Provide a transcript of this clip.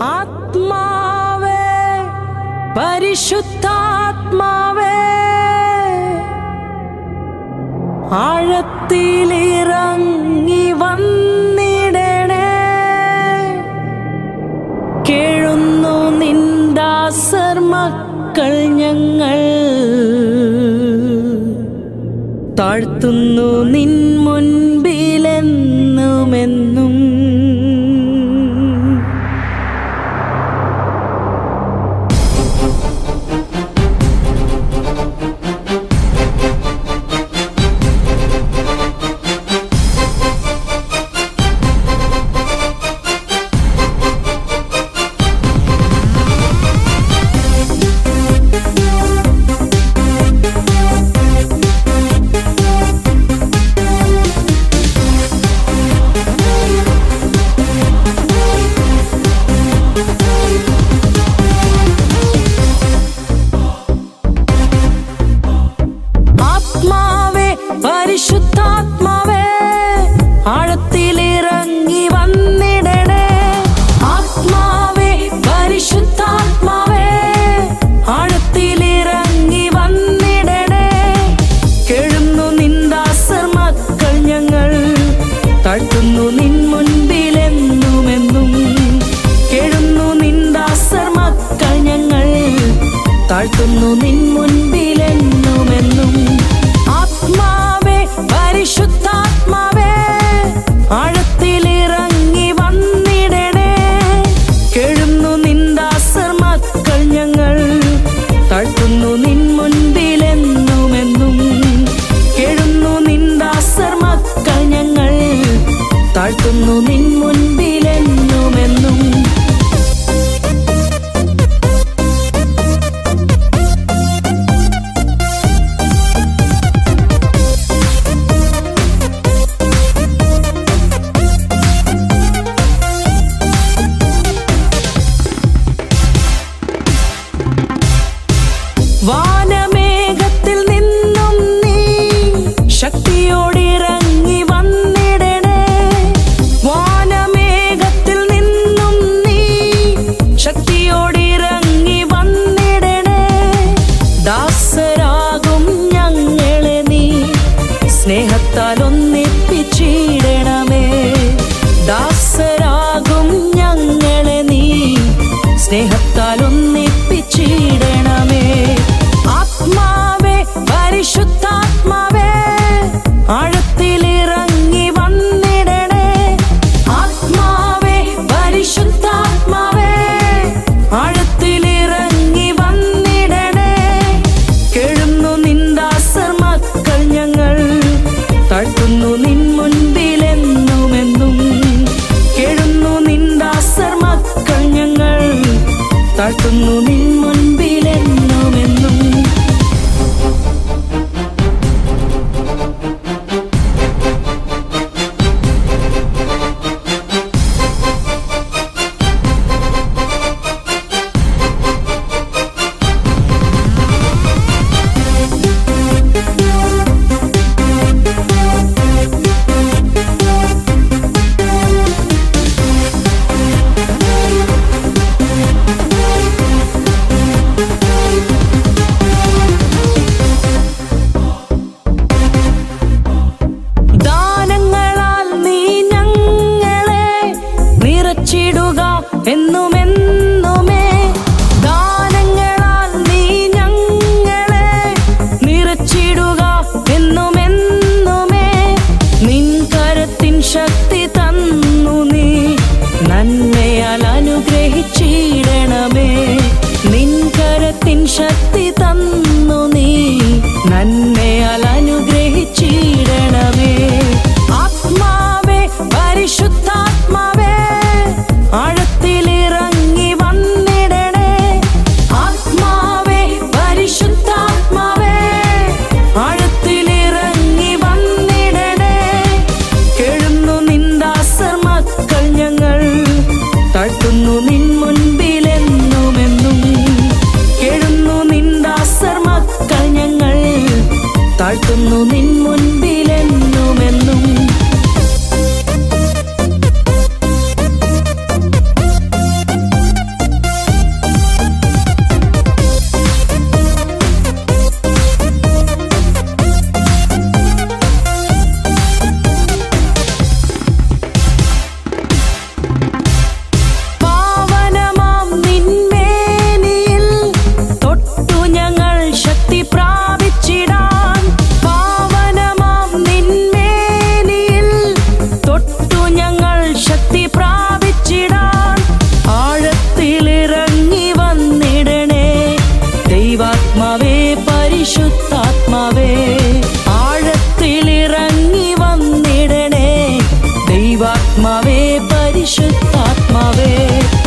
ആത്മാവേ പരിശുദ്ധാത്മാവേ ആഴത്തിലിറങ്ങി വന്നിടണേ കേഴുന്നു നിന്ദാസർ മക്കൾ ഞങ്ങൾ താഴ്ത്തുന്നു നിൻ മുൻപിലെന്നുമെന്നും ആത്മാവേ പരിശുദ്ധാത്മാവേ ആഴത്തിലിറങ്ങി വന്നിടണേ ആത്മാവേ പരിശുദ്ധാത്മാവേ ആഴത്തിലിറങ്ങി വന്നിടണേ കേഴുന്നു നിന്ദാസർ മക്കൾ ഞങ്ങൾ താഴ്ത്തുന്നു നിൻ മുൻപിലെന്നുമെന്നും കേഴുന്നു നിന്ദാസർ മക്കൾ ഞങ്ങൾ താഴ്ത്തുന്നു നിൻ മുൻപിലെന്നുമെന്നും ആത്മാവേ പരിശുദ്ധാത്മാവേ ആഴത്തിലിറങ്ങി വന്നിടണേ കേഴുന്നു നിന്ദാസർ മക്കൾ ഞങ്ങൾ താഴ്ത്തുന്നു നിൻ മുൻപിലെന്നുമെന്നും കേഴുന്നു നിന്ദാസർ മക്കൾ ഞങ്ങൾ താഴ്ത്തുന്നു നിൻ മുൻപിലെന്നുമെന്നും വാനമേഘത്തിൽ നിന്നും നീ ശക്തിയോടിറങ്ങി വന്നിടണേ വാനമേഘത്തിൽ നിന്നും നീ ശക്തിയോടിറങ്ങി വന്നിടണേ ദാസരാകും ഞങ്ങളെ നീ സ്നേഹത്താൽ ഒന്നിപ്പിച്ചിടണമേ ദാസരാകും ഞങ്ങളെ നീ സ്നേഹത്താൽ ഒന്നിപ്പിച്ചിടണമേ ആത്മാവേ പരിശുദ്ധാത്മാവേ ആഴത്തിലിറങ്ങി വന്നിടണേ ആത്മാവേ പരിശുദ്ധാത്മാവേ ആഴത്തിലിറങ്ങി വന്നിടണേ കേഴുന്നു നിന്ദാസർ മക്കൾ ഞങ്ങൾ താഴ്ത്തുന്നു നിൻ മുൻപിലെന്നുമെന്നും കേഴുന്നു നിന്ദാസർ മക്കൾ ഞങ്ങൾ താഴ്ത്തുന്നു നിൻ മുൻപിലെന്നുമെന്നും ദാനങ്ങളാൽ നീ ഞങ്ങളെ നിറച്ചിടുക എന്നുമെന്നുമേ ദാനങ്ങളാൽ നീ ഞങ്ങളെ നിറച്ചിടുക എന്നുമെന്നുമേ നിൻ കരത്തിൻ ശക്തി തന്നു നീ നന്മയാൽ അനുഗ്രഹിച്ചിടണമേ നിൻ കരത്തിൻ ശക്തി തന്നു നീ നന്മയാൽ അനുഗ്രഹിച്ചിടണമേ ആത്മാവേ പരിശുദ്ധാത്മാവേ ആഴത്തിലിറങ്ങി വന്നിടണേ ആത്മാവേ പരിശുദ്ധാത്മാവേ ആഴത്തിലിറങ്ങി വന്നിടണേ കേഴുന്നു നിന്ദാസർ മക്കൾ ഞങ്ങൾ താഴ്ത്തുന്നു നിൻ മുൻപിലെന്നുമെന്നും കേഴുന്നു നിന്ദാസർ മക്കൾ ഞങ്ങൾ താഴ്ത്തുന്നു നിൻ മുൻപിലെന്നുമെന്നും പരിശുദ്ധാത്മാവേ ആഴത്തിലിറങ്ങി വന്നിടണേ ദൈവാത്മാവേ പരിശുദ്ധാത്മാവേ